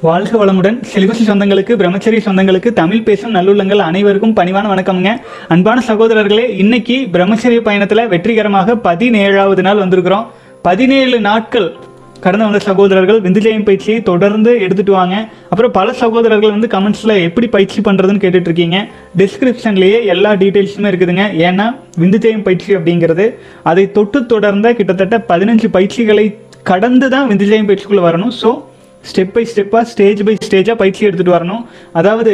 வாழ்க வளமுடன் செலிபசி சொந்தங்களுக்கு பிரம்மச்சரி சொந்தங்களுக்கு தமிழ் பேசும் நல்லுள்ளங்கள் அனைவருக்கும் பணிவான வணக்கம்ங்க அன்பான சகோதரர்களே இன்னைக்கு பிரம்மச்சரிய பயணத்துல வெற்றிகரமாக பதினேழாவது நாள் வந்திருக்கிறோம் பதினேழு நாட்கள் கடந்து வந்த சகோதரர்கள் விந்துஜயம் பயிற்சியை தொடர்ந்து எடுத்துட்டு வாங்க அப்புறம் பல சகோதரர்கள் வந்து கமெண்ட்ஸ்ல எப்படி பயிற்சி பண்றதுன்னு கேட்டுட்டு இருக்கீங்க டிஸ்கிரிப்ஷன்லயே எல்லா டீட்டெயில்ஸுமே இருக்குதுங்க ஏன்னா விந்துஜயம் பயிற்சி அப்படிங்கிறது அதை தொட்டு தொடர்ந்த கிட்டத்தட்ட பதினஞ்சு பயிற்சிகளை கடந்து தான் விந்துஜயம் பயிற்சிக்குள்ள வரணும் ஸோ ஸ்டெப் பை ஸ்டெப்பாக ஸ்டேஜ் பை ஸ்டேஜாக பயிற்சி எடுத்துகிட்டு வரணும் அதாவது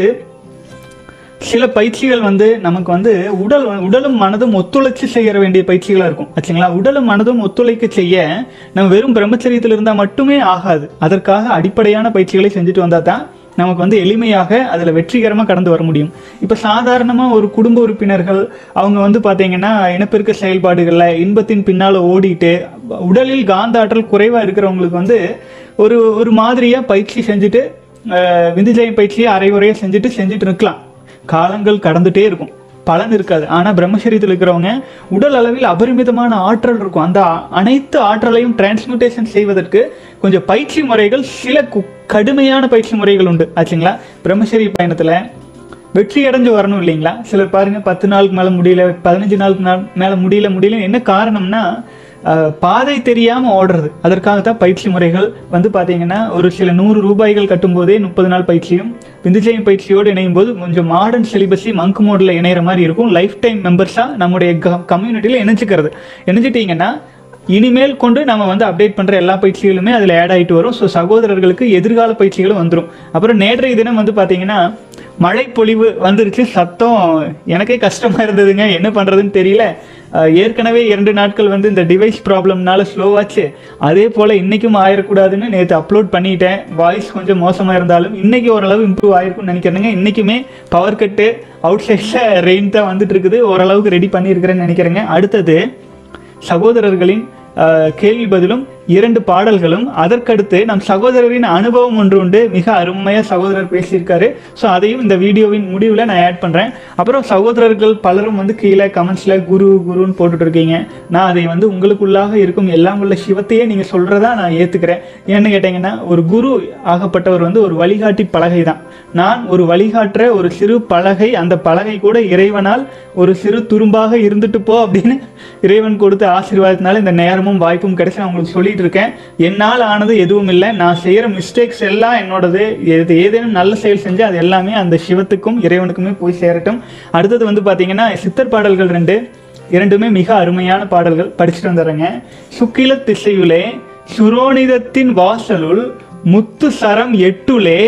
சில பயிற்சிகள் வந்து நமக்கு வந்து உடல் உடலும் மனதும் ஒத்துழைச்சு செய்ய வேண்டிய பயிற்சிகளாக இருக்கும் ஆச்சுங்களா உடலும் மனதும் ஒத்துழைக்க செய்ய நம்ம வெறும் பிரம்மச்சரியத்தில் இருந்தால் மட்டுமே ஆகாது அதற்காக அடிப்படையான பயிற்சிகளை செஞ்சுட்டு வந்தால் தான் நமக்கு வந்து எளிமையாக அதில் வெற்றிகரமாக கடந்து வர முடியும் இப்போ சாதாரணமாக ஒரு குடும்ப உறுப்பினர்கள் அவங்க வந்து பார்த்தீங்கன்னா இனப்பெருக்க செயல்பாடுகளில் இன்பத்தின் பின்னால் ஓடிட்டு உடலில் காந்த ஆற்றல் குறைவாக இருக்கிறவங்களுக்கு வந்து ஒரு ஒரு மாதிரியாக பயிற்சி செஞ்சுட்டு அஹ், விந்துஜயம் பயிற்சியை அரைகுறையாக செஞ்சுட்டு செஞ்சுட்டு இருக்கலாம் காலங்கள் கடந்துட்டே இருக்கும் பலன் இருக்காது ஆனால் பிரம்மசரீரத்தில் இருக்கிறவங்க உடல் அளவில் அபரிமிதமான ஆற்றல் இருக்கும் அந்த அ- அனைத்து ஆற்றலையும் டிரான்ஸ்மியூட்டேஷன் செய்வதற்கு கொஞ்சம் பயிற்சி முறைகள் சில கு- கடுமையான பயிற்சி முறைகள் உண்டு ஆச்சுங்களா பிரம்மசரி பயணத்தில் வெற்றி அடைஞ்சு வரணும் இல்லைங்களா சிலர் பாருங்க பத்து நாளுக்கு மேலே முடியல பதினஞ்சு நாளுக்கு நாள் மேலே முடியல முடியல என்ன காரணம்னா அஹ், பாதை தெரியாமல் ஓடுறது அதற்காக தான் பயிற்சி முறைகள் வந்து பார்த்தீங்கன்னா ஒரு சில நூறு ரூபாய்கள் கட்டும்போதே முப்பது நாள் பயிற்சியும் விந்துஜயம் பயிற்சியோடு இணையும் போது கொஞ்சம் மாடர்ன் சிலிபஸி மங்க் மோடில் இணையிற மாதிரி இருக்கும் லைஃப் டைம் மெம்பர்ஸாக நம்முடைய கம்யூனிட்டியில் இணைச்சிக்கிறது இணைஞ்சிட்டிங்கன்னா இனிமேல் கொண்டு நம்ம வந்து அப்டேட் பண்ணுற எல்லா பயிற்சிகளுமே அதில் ஆட் ஆகிட்டு வரும் ஸோ சகோதரர்களுக்கு எதிர்கால பயிற்சிகளும் வந்துடும் அப்புறம் நேற்றைய தினம் வந்து பார்த்தீங்கன்னா மழை பொழிவு வந்துருச்சு சத்தம் எனக்கே கஷ்டமாக இருந்ததுங்க என்ன பண்ணுறதுன்னு தெரியல அஹ் ஏற்கனவே இரண்டு நாட்கள் வந்து இந்த டிவைஸ் ப்ராப்ளம்னால ஸ்லோவாச்சு அதே போல் இன்றைக்கும் ஆயிடக்கூடாதுன்னு நேற்று அப்லோட் பண்ணிட்டேன் வாய்ஸ் கொஞ்சம் மோசமாக இருந்தாலும் இன்றைக்கி ஓரளவு இம்ப்ரூவ் ஆயிருக்கும்னு நினைக்கிறேங்க இன்றைக்குமே பவர் கட்டு அவுட் சைடில் ரெயின் தான் வந்துட்டு இருக்குது ஓரளவுக்கு ரெடி பண்ணியிருக்கிறேன்னு நினைக்கிறேங்க அடுத்தது சகோதரர்களின் அஹ், கேள்வி பதிலும் இரண்டு பாடல்களும் அதற்கடுத்து நம் சகோதரரின் அனுபவம் ஒன்று உண்டு மிக அருமையாக சகோதரர் பேசியிருக்காரு ஸோ அதையும் இந்த வீடியோவின் முடிவில் நான் ஆட் பண்ணுறேன் அப்புறம் சகோதரர்கள் பலரும் வந்து கீழே கமெண்ட்ஸில் குரு குருன்னு போட்டுட்டு இருக்கீங்க நான் அதை வந்து உங்களுக்குள்ளாக இருக்கும் எல்லாம் உள்ள சிவத்தையே நீங்கள் சொல்கிறதா நான் ஏற்றுக்கிறேன் ஏன்னு கேட்டிங்கன்னா ஒரு குரு ஆகப்பட்டவர் வந்து ஒரு வழிகாட்டி பலகை தான் நான் ஒரு வழிகாட்டுற ஒரு சிறு பலகை அந்த பலகை கூட இறைவனால் ஒரு சிறு துரும்பாக இருந்துட்டு போ அப்படின்னு இறைவன் கொடுத்த ஆசீர்வாதத்தினால இந்த நேரமும் வாய்ப்பும் கிடைச்சு நான் உங்களுக்கு சொல்லிட்டு இருக்கேன் என்னால் ஆனது எதுவும் இல்லை நான் செய்கிற மிஸ்டேக்ஸ் எல்லாம் என்னோடது எது ஏதேனும் நல்ல செயல் செஞ்சு அது எல்லாமே அந்த சிவத்துக்கும் இறைவனுக்குமே போய் சேரட்டும் அடுத்தது வந்து பார்த்தீங்கன்னா சித்தர் பாடல்கள் ரெண்டு இரண்டுமே மிக அருமையான பாடல்கள் படிச்சுட்டு வந்துடுறேங்க சுக்கில திசையுலே சுரோனிதத்தின் வாசலுள் முத்து சரம் எட்டுலே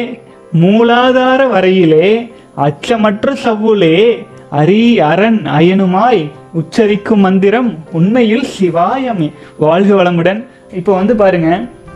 மூலாதார வரையிலே அச்சமற்ற சவ்வுலே அரி அரண் அயனுமாய் உச்சரிக்கும் மந்திரம் உண்மையில் சிவாயமே வாழ்க வளமுடன் இப்போ வந்து பாருங்க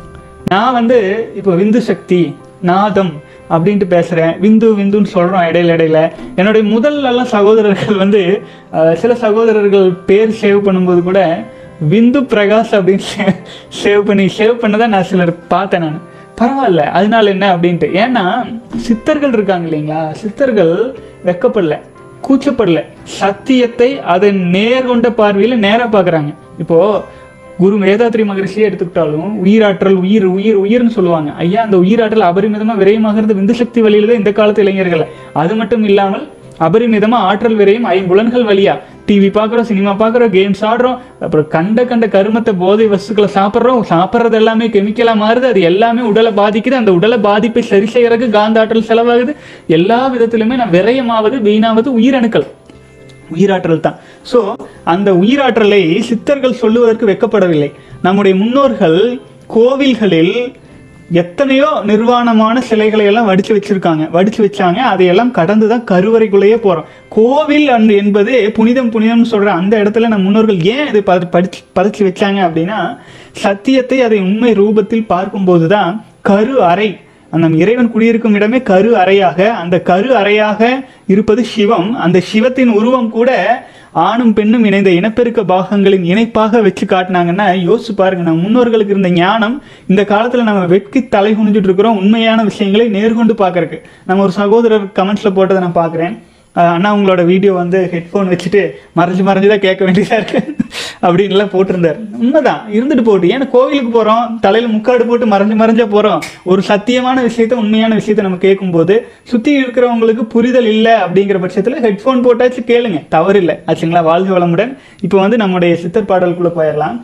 நான் வந்து இப்போ விந்து சக்தி நாதம் அப்படின்ட்டு பேசுகிறேன் விந்து விந்துன்னு சொல்கிறோம் இடையில இடையில என்னுடைய முதல்லலாம் சகோதரர்கள் வந்து அஹ், சில சகோதரர்கள் பேர் சேவ் பண்ணும்போது கூட விந்து பிரகாஷ் அப்படின்னு சேவ் பண்ணி சேவ் பண்ணதை நான் சிலர் பார்த்தேன் நான் பரவாயில்ல அதனால என்ன அப்படின்ட்டு ஏன்னா சித்தர்கள் இருக்காங்க இல்லைங்களா சித்தர்கள் வெக்கப்படல கூச்சப்படல சத்தியத்தை அதன் நேர்கொண்ட பார்வையில் நேரா பார்க்குறாங்க இப்போ குரு வேதாத்ரி மகரிஷியை எடுத்துக்கிட்டாலும் உயிராற்றல் உயிர் உயிர் உயிர்னு சொல்லுவாங்க ஐயா அந்த உயிராற்றல் அபரிமிதமா விரயமாகிறது விந்து சக்தி வழியில தான் இந்த காலத்து இளைஞர்கள் அது மட்டும் இல்லாமல் அபரிமிதமா ஆற்றல் விரயம் ஐம்புலன்கள் வழியா டிவி பார்க்குறோம் சினிமா பார்க்குறோம் கேம்ஸ் ஆடுறோம் அப்புறம் கண்ட கண்ட கருமத்தை போதை வஸ்துக்களை சாப்பிட்றோம் சாப்பிட்றது எல்லாமே கெமிக்கலாக மாறுது அது எல்லாமே உடலை பாதிக்குது அந்த உடலை பாதிப்பை சரி செய்யறதுக்கு காந்த ஆற்றல் செலவாகுது எல்லா விதத்திலுமே நான் விரயமாவது வீணாவது உயிரணுக்கள் உயிராற்றல் தான் ஸோ அந்த உயிராற்றலை சித்தர்கள் சொல்லுவதற்கு வெக்கப்படவில்லை நம்முடைய முன்னோர்கள் கோவில்களில் எத்தனையோ நிர்வாணமான சிலைகளை எல்லாம் வடிச்சு வச்சிருக்காங்க வடிச்சு வச்சாங்க அதையெல்லாம் கடந்து தான் கருவறைக்குள்ளேயே போறோம் கோவில் அன்று என்பது புனிதம் புனிதம்னு சொல்ற அந்த இடத்துல நம்ம முன்னோர்கள் ஏன் இது பதி படிச்சு பதிச்சு வச்சாங்க அப்படின்னா சத்தியத்தை அதை உண்மை ரூபத்தில் பார்க்கும்போது தான் கரு அறை அந்த இறைவன் குடியிருக்கும் இடமே கரு அறையாக அந்த கரு அறையாக இருப்பது சிவம் அந்த சிவத்தின் உருவம் கூட ஆணும் பெண்ணும் இணைந்த இனப்பெருக்க பாகங்களின் இணைப்பாக வச்சு காட்டினாங்கன்னா யோசிச்சு பாருங்க நம்ம முன்னோர்களுக்கு இருந்த ஞானம் இந்த காலத்துல நம்ம வெட்கி தலை குனிஞ்சிட்டு இருக்கிறோம் உண்மையான விஷயங்களை நேர்கொண்டு பார்க்கறதுக்கு நம்ம ஒரு சகோதரர் கமெண்ட்ஸ்ல போட்டதை நான் பார்க்குறேன் அஹ் அண்ணா உங்களோட வீடியோ வந்து ஹெட்ஃபோன் வச்சுட்டு மறைஞ்சு மறைஞ்சு தான் கேட்க வேண்டியதாக இருக்கு அப்படின்லாம் போட்டிருந்தார் உண்மைதான் இருந்துட்டு போட்டு ஏன்னா கோவிலுக்கு போகிறோம் தலையில் முக்காடு போட்டு மறைஞ்சு மறைஞ்சா போகிறோம் ஒரு சத்தியமான விஷயத்த உண்மையான விஷயத்த நம்ம கேட்கும்போது சுற்றி இருக்கிறவங்களுக்கு புரிதல் இல்லை அப்படிங்கிற பட்சத்தில் ஹெட்ஃபோன் போட்டாச்சு கேளுங்க தவறில்லை ஆச்சுங்களா வாழ்க வளமுடன் இப்போ வந்து நம்முடைய சித்தர் பாடலுக்குள்ளே போயிடலாம்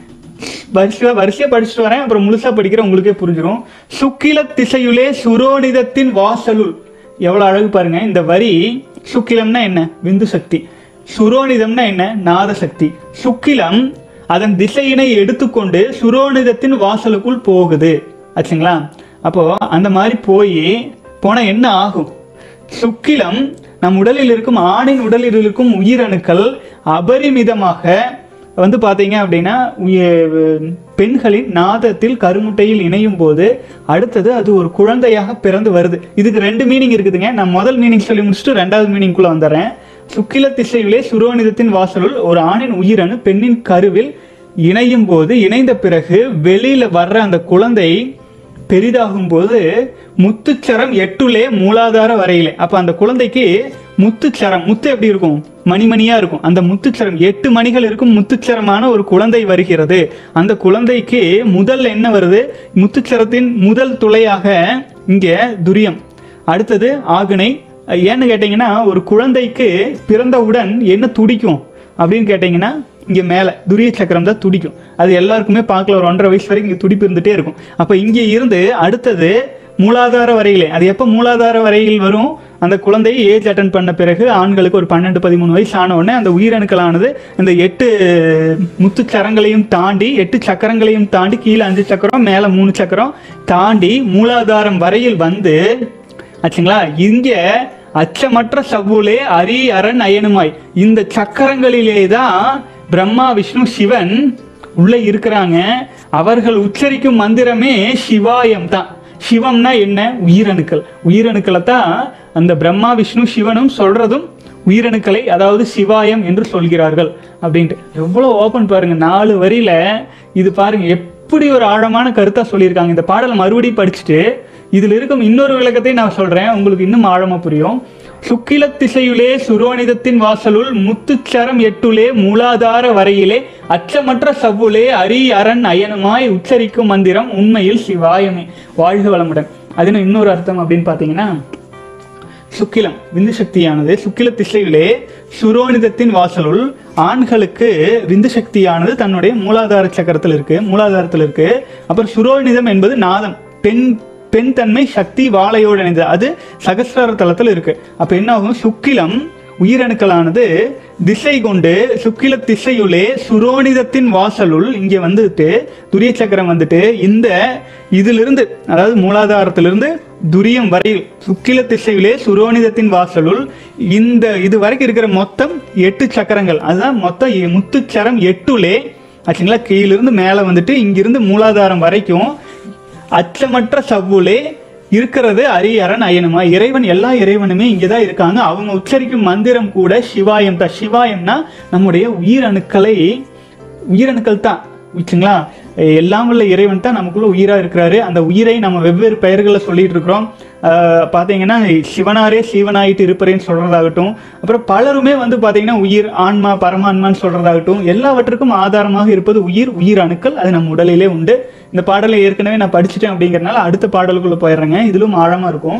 வரிசையா வரிசையா படிச்சுட்டு வரேன் அப்புறம் முழுசா படிக்கிற உங்களுக்கே புரிஞ்சிடும் சுக்கில திசையுலே சுரோனிதத்தின் வாசலுள் எவ்வளவு அழகு பாருங்க இந்த வரி சுக்கிலம்னா என்ன விந்து சக்தி சுரோனிதம்னா என்ன நாத சக்தி சுக்கிலம் அதன் திசையினை எடுத்துக்கொண்டு சுரோனிதத்தின் வாசலுக்குள் போகுது ஆச்சுங்களா அப்போ அந்த மாதிரி போய் போனா என்ன ஆகும் சுக்கிலம் நம் உடலில் இருக்கும் ஆணின் உடலில் இருக்கும் உயிரணுக்கள் அபரிமிதமாக வந்து பார்த்தீங்க அப்படின்னா உய- பெண்களின் நாதத்தில் கருமுட்டையில் இணையும் போது அடுத்தது அது ஒரு குழந்தையாக பிறந்து வருது இதுக்கு ரெண்டு மீனிங் இருக்குதுங்க நான் முதல் மீனிங் சொல்லி முடிச்சுட்டு ரெண்டாவது மீனிங்குள்ள வந்துடுறேன் சுக்கில திசையிலே சுரோனிதத்தின் வாசலுள் ஒரு ஆணின் உயிரணு பெண்ணின் கருவில் இணையும் போது இணைந்த பிறகு வெளியில வர்ற அந்த குழந்தை பெரிதாகும் போது முத்துச்சரம் எட்டுலே மூலாதார வரையிலே அப்ப அந்த குழந்தைக்கு முத்துச்சரம் முத்து எப்படி இருக்கும் மணிமணியா இருக்கும் அந்த முத்துச்சரம் எட்டு மணிகள் இருக்கும் முத்துச்சரமான ஒரு குழந்தை வருகிறது அந்த குழந்தைக்கு முதல் என்ன வருது முத்துச்சரத்தின் முதல் துளையாக இங்க துரியம் அடுத்தது ஆகுனை ஏன்னு கேட்டிங்கன்னா ஒரு குழந்தைக்கு பிறந்தவுடன் என்ன துடிக்கும் அப்படின்னு கேட்டிங்கன்னா இங்கே மேலே துரிய சக்கரம் தான் துடிக்கும் அது எல்லாருக்குமே பார்க்கல ஒரு ஒன்றரை வயசு வரைக்கும் இங்கே துடிப்பு இருந்துகிட்டே இருக்கும் அப்போ இங்கே இருந்து அடுத்தது மூலாதார வரையிலே அது எப்போ மூலாதார வரையில் வரும் அந்த குழந்தை ஏஜ் அட்டன் பண்ண பிறகு ஆண்களுக்கு ஒரு பன்னெண்டு பதிமூணு வயசு ஆன உடனே அந்த உயிரணுக்களானது இந்த எட்டு முத்து சரங்களையும் தாண்டி எட்டு சக்கரங்களையும் தாண்டி கீழே அஞ்சு சக்கரம் மேலே மூணு சக்கரம் தாண்டி மூலாதாரம் வரையில் வந்து ஆச்சுங்களா இங்க அச்சமற்ற சவ்வுலே அரி அரண் அயனுமாய் இந்த சக்கரங்களிலே தான் பிரம்மா விஷ்ணு சிவன் உள்ள இருக்கிறாங்க அவர்கள் உச்சரிக்கும் மந்திரமே சிவாயம் தான் சிவம்னா என்ன உயிரணுக்கள் உயிரணுக்களை தான் அந்த பிரம்மா விஷ்ணு சிவனும் சொல்றதும் உயிரணுக்களை அதாவது சிவாயம் என்று சொல்கிறார்கள் அப்படின்ட்டு எவ்வளோ ஓப்பன் பாருங்க நாலு வரியில இது பாருங்க எப்படி ஒரு ஆழமான கருத்தா சொல்லியிருக்காங்க இந்த பாடலை மறுபடியும் படிச்சுட்டு இதில் இருக்கும் இன்னொரு விளக்கத்தை நான் சொல்றேன் உங்களுக்கு இன்னும் ஆழமா புரியும் சுக்கில திசையுலே சுரோனிதத்தின் வாசலுள் முத்துச்சரம் எட்டுலே மூலாதார வரையிலே அச்சமற்ற சவ்வுலே அரி அரண் அயனுமாய் உச்சரிக்கும் மந்திரம் உண்மையில் சிவாயமே வாழ்க வளமுடன் அதுன்னு இன்னொரு அர்த்தம் அப்படின்னு பார்த்தீங்கன்னா சுக்கிலம் விந்து சக்தியானது சுக்கில திசையிலே சுரோனிதத்தின் வாசலுள் ஆண்களுக்கு விந்து சக்தியானது தன்னுடைய மூலாதார சக்கரத்தில் இருக்கு மூலாதாரத்தில் இருக்கு அப்புறம் சுரோனிதம் என்பது நாதம் பெண் பெண் தன்மை சக்தி வாழையோடு இணைந்தது அது சகசிரார தளத்தில் இருக்கு அப்ப என்ன ஆகும் சுக்கிலம் உயிரணுக்களானது திசை கொண்டு சுக்கில திசையுளே சுரோனிதத்தின் வாசலுள் இங்கே வந்துட்டு துரிய சக்கரம் வந்துட்டு இந்த இதிலிருந்து அதாவது மூலாதாரத்திலிருந்து துரியம் வரையில் சுக்கில திசையிலே சுரோனிதத்தின் வாசலுள் இந்த இது வரைக்கும் இருக்கிற மொத்தம் எட்டு சக்கரங்கள் அதுதான் மொத்தம் எ- முத்துச்சரம் எட்டுலே ஆச்சுங்களா கீழிருந்து மேலே வந்துட்டு இங்கிருந்து மூலாதாரம் வரைக்கும் அச்சமற்ற சவ்வுலே இருக்கிறது அரியரன் அயனுமா இறைவன் எல்லா இறைவனுமே இங்கே தான் இருக்காங்க அவங்க உச்சரிக்கும் மந்திரம் கூட சிவாயம் தான் சிவாயம்னா நம்முடைய உயிரணுக்களை உயிரணுக்கள் தான் வச்சுங்களா எல்லாம் உள்ள இறைவன் தான் நமக்குள்ள உயிரா இருக்கிறாரு அந்த உயிரை நம்ம வெவ்வேறு பெயர்களில் சொல்லிட்டு இருக்கிறோம் ஆஹ் பார்த்தீங்கன்னா சிவனாரே சிவனாயிட்டு இருப்பறேன்னு சொல்றதாகட்டும் அப்புறம் பலருமே வந்து பார்த்தீங்கன்னா உயிர் ஆன்மா பரமான்மான்னு சொல்றதாகட்டும் எல்லாவற்றுக்கும் ஆதாரமாக இருப்பது உயிர் உயிர் அணுக்கள் அது நம்ம உடலிலே உண்டு இந்த பாடலை ஏற்கனவே நான் படிச்சுட்டேன் அப்படிங்கறதுனால அடுத்த பாடலுக்குள்ள போயிடுறேங்க இதிலும் ஆழமா இருக்கும்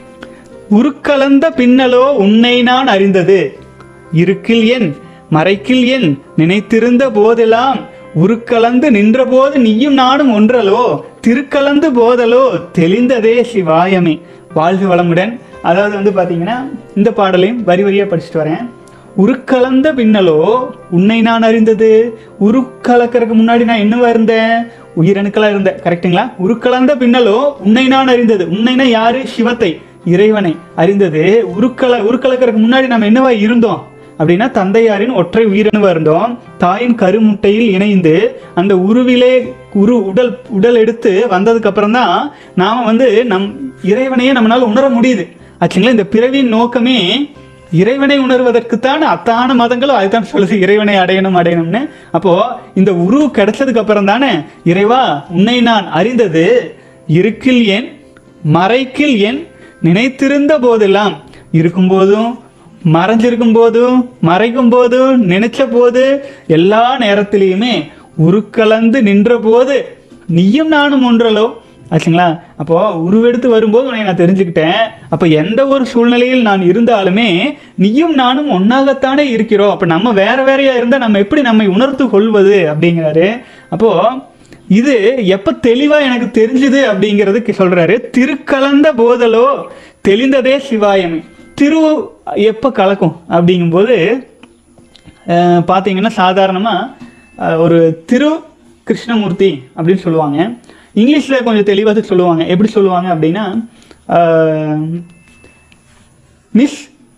உருக்கலந்த பின்னலோ உன்னை நான் அறிந்தது இருக்கில் என் மறைக்கில் என் நினைத்திருந்த போதெல்லாம் உருக்கலந்து நின்றபோது நீயும் நானும் ஒன்றலோ திருக்கலந்து போதலோ தெளிந்ததே சிவாயமே வாழ்க வளமுடன் அதாவது வந்து பாத்தீங்கன்னா இந்த பாடலையும் வரி வரியா படிச்சுட்டு வரேன் உருக்கலந்த பின்னலோ உன்னை நான் அறிந்தது உருக்கலக்கறதுக்கு முன்னாடி நான் என்னவா இருந்தேன் உயிரணுக்களா இருந்தேன் கரெக்ட்டுங்களா உருக்கலந்த பின்னலோ உன்னை நான் அறிந்தது உன்னைனா யாரு சிவத்தை இறைவனை அறிந்தது உருக்கல உருக்கலக்கறதுக்கு முன்னாடி நம்ம என்னவா இருந்தோம் அப்படின்னா தந்தையாரின் ஒற்றை உயிரணுவா இருந்தோம் தாயின் கருமுட்டையில் இணைந்து அந்த உருவிலே உரு உடல் உடல் எடுத்து வந்ததுக்கு அப்புறம் தான் நாம வந்து நம் இறைவனையே நம்மளால உணர முடியுது ஆச்சுங்களா இந்த பிறவியின் நோக்கமே இறைவனை உணர்வதற்குத்தான் அத்தான மதங்களும் அதுதான் சொல்லுது இறைவனை அடையணும் அடையணும்னு அப்போ இந்த உருவு கிடைச்சதுக்கு அப்புறம் தானே இறைவா உன்னை நான் அறிந்தது இருக்கில் என் மறைக்கில் என் நினைத்திருந்த போதெல்லாம் இருக்கும்போதும் மறைஞ்சிருக்கும் போதும் மறைக்கும் போதும் நினைச்ச போது எல்லா நேரத்திலையுமே உருக்கலந்து நின்ற போது நீயும் நானும் ஒன்றலோ ஆச்சுங்களா அப்போ உருவெடுத்து வரும்போது உன்னை நான் தெரிஞ்சுக்கிட்டேன் அப்போ எந்த ஒரு சூழ்நிலையில் நான் இருந்தாலுமே நீயும் நானும் ஒன்னாகத்தானே இருக்கிறோம் அப்போ நம்ம வேற வேறையா இருந்தால் நம்ம எப்படி நம்மை உணர்த்து கொள்வது அப்படிங்கிறாரு அப்போ இது எப்ப தெளிவா எனக்கு தெரிஞ்சுது அப்படிங்கிறதுக்கு சொல்றாரு திருக்கலந்த போதலோ தெளிந்ததே சிவாயமே திரு எப்ப கலக்கும் அப்படிங்கும்போது அஹ், பார்த்தீங்கன்னா சாதாரணமாக ஒரு திரு கிருஷ்ணமூர்த்தி அப்படின்னு சொல்லுவாங்க இங்கிலீஷில் கொஞ்சம் தெளிவாக சொல்லுவாங்க எப்படி சொல்லுவாங்க அப்படின்னா மிஸ்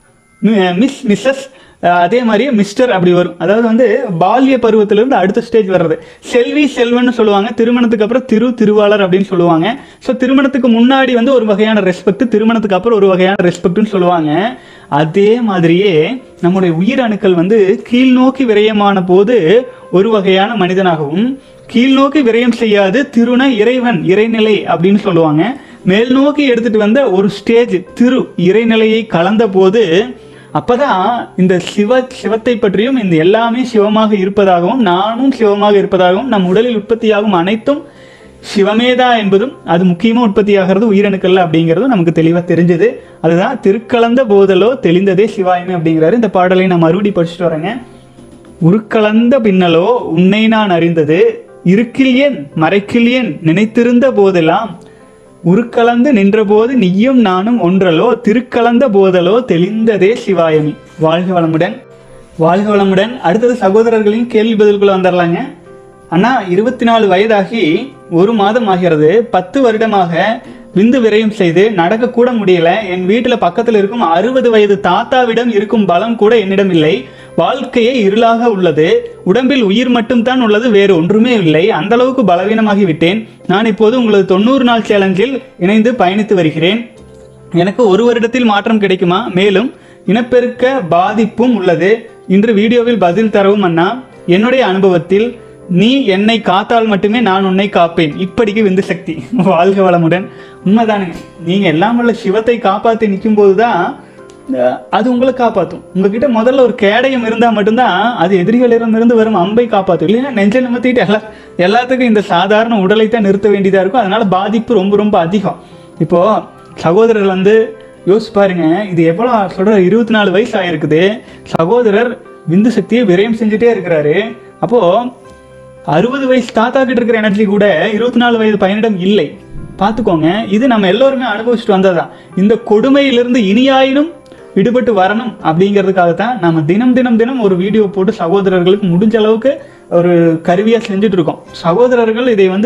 மிஸ் மிஸ்ஸஸ் அதே மாதிரியே மிஸ்டர் அப்படி வரும் அதாவது வந்து பால்ய பருவத்திலிருந்து அடுத்த ஸ்டேஜ் வர்றது செல்வி செல்வன்னு சொல்லுவாங்க திருமணத்துக்கு அப்புறம் திரு திருவாளர் அப்படின்னு சொல்லுவாங்க ஸோ திருமணத்துக்கு முன்னாடி வந்து ஒரு வகையான ரெஸ்பெக்ட் திருமணத்துக்கு அப்புறம் ஒரு வகையான ரெஸ்பெக்ட்னு சொல்லுவாங்க அதே மாதிரியே நம்முடைய உயிரணுக்கள் வந்து கீழ் நோக்கி விரயமான போது ஒரு வகையான மனிதனாகவும் கீழ் நோக்கி விரயம் செய்யாது திருண இறைவன் இறைநிலை அப்படின்னு சொல்லுவாங்க மேல் நோக்கி எடுத்துட்டு வந்த ஒரு ஸ்டேஜ் திரு இறைநிலையை கலந்த போது அப்பதான் இந்த சிவ சிவத்தை பற்றியும் இந்த எல்லாமே சிவமாக இருப்பதாகவும் நானும் சிவமாக இருப்பதாகவும் நம் உடலில் உற்பத்தியாகும் அனைத்தும் சிவமேதா என்பதும் அது முக்கியமாக உற்பத்தியாகிறது உயிரணுக்கள்ல அப்படிங்கிறதும் நமக்கு தெளிவாக தெரிஞ்சது அதுதான் திருக்கலந்த போதலோ தெளிந்ததே சிவாயமே அப்படிங்கிறாரு இந்த பாடலை நான் மறுபடி படிச்சுட்டு வரேங்க உருக்கலந்த பின்னலோ உன்னை நான் அறிந்தது இருக்கில் ஏன் மறைக்கில் ஏன் நினைத்திருந்த போதெல்லாம் உருக்கலந்து நின்றபோது நீயும் நானும் ஒன்றலோ திருக்கலந்த போதலோ தெளிந்ததே சிவாயமி வாழ்க வளமுடன் வாழ்க வளமுடன் அடுத்தது சகோதரர்களின் கேள்வி பதில்குள்ள வந்துடலாங்க அண்ணா இருபத்தி நாலு வயதாகி ஒரு மாதம் ஆகிறது பத்து வருடமாக விந்து விரயம் செய்து நடக்க கூட முடியல என் வீட்டுல பக்கத்துல இருக்கும் அறுபது வயது தாத்தாவிடம் இருக்கும் பலம் கூட என்னிடம் இல்லை வாழ்க்கையே இருளாக உள்ளது உடம்பில் உயிர் மட்டும்தான் உள்ளது வேறு ஒன்றுமே இல்லை அந்த அளவுக்கு பலவீனமாகி விட்டேன் நான் இப்போது உங்களது தொண்ணூறு நாள் சேலஞ்சில் இணைந்து பயணித்து வருகிறேன் எனக்கு ஒரு வருடத்தில் மாற்றம் கிடைக்குமா மேலும் இனப்பெருக்க பாதிப்பும் உள்ளது இன்று வீடியோவில் பதில் தரவும் அண்ணா என்னுடைய அனுபவத்தில் நீ என்னை காத்தால் மட்டுமே நான் உன்னை காப்பேன் இப்படிக்கு விந்து சக்தி வாழ்க வளமுடன் உண்மைதானுங்க நீங்க எல்லாம் வல்ல சிவத்தை காப்பாற்றி நிற்கும் போதுதான் அஹ், அது உங்களை காப்பாற்றும் உங்ககிட்ட முதல்ல ஒரு கேடயம் இருந்தால் மட்டும்தான் அது எதிரிகளிடமிருந்து வரும் அம்பை காப்பாற்றும் இல்லைன்னா நெஞ்ச நிமித்திட்டு எல்லா எல்லாத்துக்கும் இந்த சாதாரண உடலை தான் நிறுத்த வேண்டியதாக இருக்கும் அதனால பாதிப்பு ரொம்ப ரொம்ப அதிகம் இப்போ சகோதரர் வந்து யோசிச்சு பாருங்க இது எவ்வளோ சொல்ற இருபத்தி நாலு வயசு ஆயிருக்குது சகோதரர் விந்து சக்தியை விரயம் செஞ்சுட்டே இருக்கிறாரு அப்போ அறுபது வயசு தாத்தா கிட்ட இருக்கிற எனர்ஜி கூட இருபத்தி நாலு வயது பையனிடம் இல்லை பார்த்துக்கோங்க இது நம்ம எல்லோருமே அனுபவிச்சுட்டு வந்ததுதான் இந்த கொடுமையிலிருந்து இனியாயினும் விடுபட்டு வரணும் அப்படிங்கிறதுக்காகத்தான் நம்ம தினம் தினம் தினம் ஒரு வீடியோ போட்டு சகோதரர்களுக்கு முடிஞ்ச அளவுக்கு ஒரு கருவியா செஞ்சுட்டு இருக்கோம் சகோதரர்கள் இதை வந்து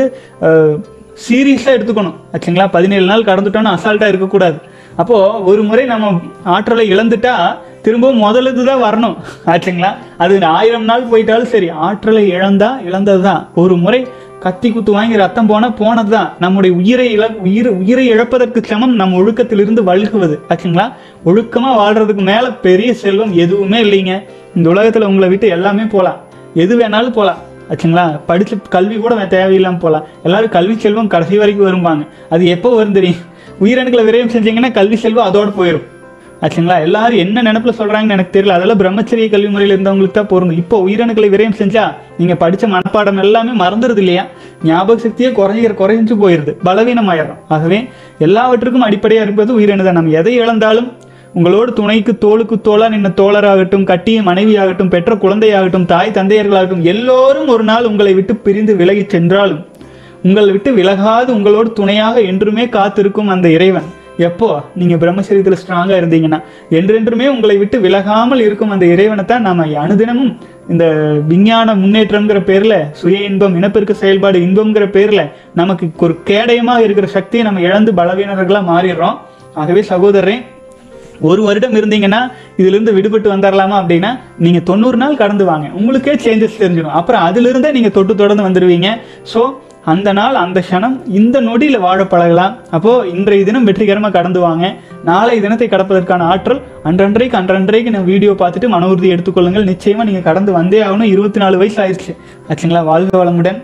சீரியஸாக எடுத்துக்கணும் ஆச்சுங்களா பதினேழு நாள் கடந்துட்டோம்னா அசால்ட்டாக இருக்கக்கூடாது அப்போ ஒரு முறை நம்ம ஆற்றலை இழந்துட்டா திரும்பவும் முதலுது தான் வரணும் ஆச்சுங்களா அது ஆயிரம் நாள் போயிட்டாலும் சரி ஆற்றலை இழந்தா இழந்தது தான் ஒரு முறை கத்தி குத்து வாங்கி ரத்தம் போனா போனது தான் நம்முடைய உயிரை இழ உயிர் உயிரை இழப்பதற்கு சமம் நம் ஒழுக்கத்திலிருந்து வழுகுவது ஆச்சுங்களா ஒழுக்கமா வாழ்றதுக்கு மேல பெரிய செல்வம் எதுவுமே இல்லைங்க இந்த உலகத்துல உங்களை விட்டு எல்லாமே போலாம் எது வேணாலும் போலாம் ஆச்சுங்களா படிச்ச கல்வி கூட வே- தேவையில்லாம போலாம் எல்லாரும் கல்வி செல்வம் கடைசி வரைக்கும் வரும்பாங்க அது எப்போ வரும் தெரியும் உயிரணுக்களை விரயம் செஞ்சீங்கன்னா கல்வி செல்வம் அதோட போயிடும் ஆச்சுங்களா எல்லாரும் என்ன நினைப்புல சொல்றாங்கன்னு எனக்கு தெரியல அதெல்லாம் பிரம்மச்சரிய கல்வி முறையில் இருந்தவங்களுக்கு தான் பொருந்தும் இப்போ உயிரணுக்களை விரயம் செஞ்சா நீங்க படிச்ச மனப்பாடம் எல்லாமே மறந்துடுது இல்லையா ஞாபக சக்தியே குறைஞ்சிற குறைஞ்சு போயிருது பலவீனமாயிடும் ஆகவே எல்லாவற்றுக்கும் அடிப்படையா இருப்பது உயிரணு தான் நம்ம எதை இழந்தாலும் உங்களோடு துணைக்கு தோளுக்கு தோளா நின்ன தோழராகட்டும் கட்டிய மனைவியாகட்டும் பெற்ற குழந்தையாகட்டும் தாய் தந்தையர்களாகட்டும் எல்லோரும் ஒரு நாள் உங்களை விட்டு பிரிந்து விலகி சென்றாலும் உங்களை விட்டு விலகாது உங்களோடு துணையாக என்றுமே காத்திருக்கும் அந்த இறைவன் எப்போ நீங்க பிரம்மச்சரியத்தில் ஸ்ட்ராங்கா இருந்தீங்கன்னா என்றென்றுமே உங்களை விட்டு விலகாமல் இருக்கும் அந்த இறைவனை தான் நாம அனுதினமும் இந்த விஞ்ஞான முன்னேற்றம்ங்கிற பேர்ல சுய இன்பம் இனப்பெருக்க செயல்பாடு இன்பம்ங்கிற பேர்ல நமக்கு ஒரு கேடயமாக இருக்கிற சக்தியை நம்ம இழந்து பலவீனர்களா மாறிடுறோம் ஆகவே சகோதரரே ஒரு வருடம் இருந்தீங்கன்னா இதிலிருந்து விடுபட்டு வந்துடலாமா அப்படின்னா நீங்க தொண்ணூறு நாள் கடந்து வாங்க உங்களுக்கே சேஞ்சஸ் தெரிஞ்சிடும் அப்புறம் அதிலிருந்தே நீங்க தொட்டு தொடர்ந்து வந்துடுவீங்க ஸோ அந்த நாள் அந்த க்ஷணம் இந்த நொடியில் வாழ பழகலாம் அப்போ இன்றைய தினம் வெற்றிகரமாக கடந்து வாங்க நாளை தினத்தை கடப்பதற்கான ஆற்றல் அன்றன்றைக்கு அன்றன்றைக்கு நான் வீடியோ பார்த்துட்டு மன உறுதி எடுத்துக்கொள்ளுங்கள் நிச்சயமா நீங்க கடந்து வந்தே ஆகணும் இருபத்தி நாலு வயசு ஆயிடுச்சு ஆச்சுங்களா வாழ்க வளமுடன்